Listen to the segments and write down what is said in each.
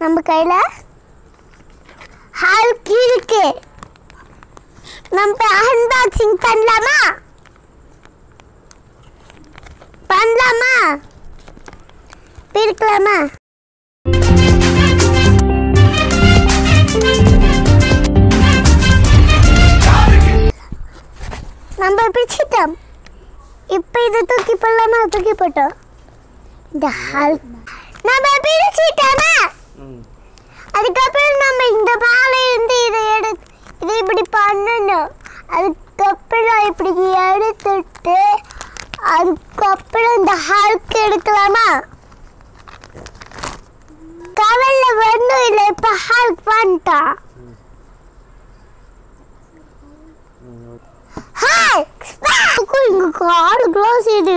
நம்ம கையில் ஹல்க் இருக்கு நம்ம அன்பாக்சிங் பண்ணலாமா பண்ணலாமா பிரிக்கலாமா நம்ம பிரிச்சிட்டோம் இப்போ இதை தூக்கி போடலாமா தூக்கி போட்டோம் இந்த ஹல்க் நம்ம பிரிச்சிட்டோமா அதுக்கப்புறம் நம்ம இந்த பாலை இருந்து இதை எடுத்து இதை இப்படி பண்ணணும் அதுக்கப்புறம் இப்படி எடுத்துட்டு அதுக்கப்புறம் இந்த ஹல்க் எடுக்கலாமா கவல்ல வரணும் இல்லை இப்போ ஹல்க் பண்ணிட்டான் ஹாய் இங்க கால் க்ளோஸ் இது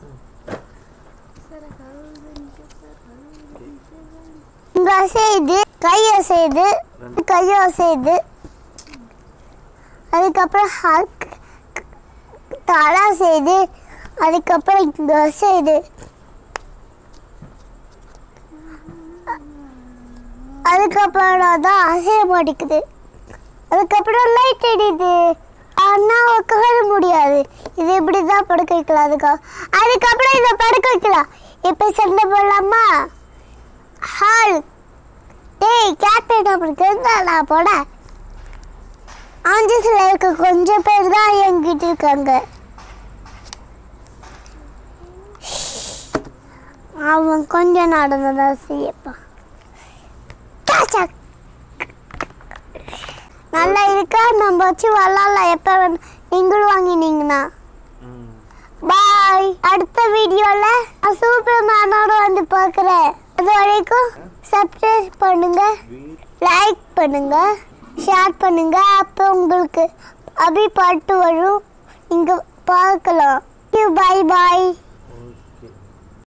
இங்க அசையுது கை அசையுது கை அசையுது அதுக்கப்புறம் ஹல்க் தலை அசையுது அதுக்கப்புறம் இங்க அசையுது அதுக்கப்புறம் தான் அசைய மாட்டேங்குது அதுக்கப்புறம் லைட் எரியுது ஆனால் உட்கார முடியாது இது இப்படி தான் படுக்க வைக்கலாம் அதுக்கு அதுக்கப்புறம் இதை படுக்க வைக்கலாம் இப்போ சண்டை போடலாமா ஹால் டேய் கேப்டன் அப்படி இருந்தா நான் போட ஆஞ்சஸில் இருக்க கொஞ்சம் பேர் தான் என்கிட்ட இருக்காங்க அவன் கொஞ்சம் நடந்ததான் செய்யப்பான் டாச்சக். நல்லா இருக்கா நம்ம வச்சு விளாட்லாம் எப்போ வேணும் நீங்களும் வாங்கினீங்கன்னா பாய் அடுத்த வீடியோவில் சூப்பர் மேனோட வந்து பார்க்குறேன் அது வரைக்கும் சப்ஸ்கிரைப் பண்ணுங்க லைக் பண்ணுங்க ஷேர் பண்ணுங்க அப்போ உங்களுக்கு அபி பாட்டு வரும் நீங்கள் பார்க்கலாம் பாய் பாய்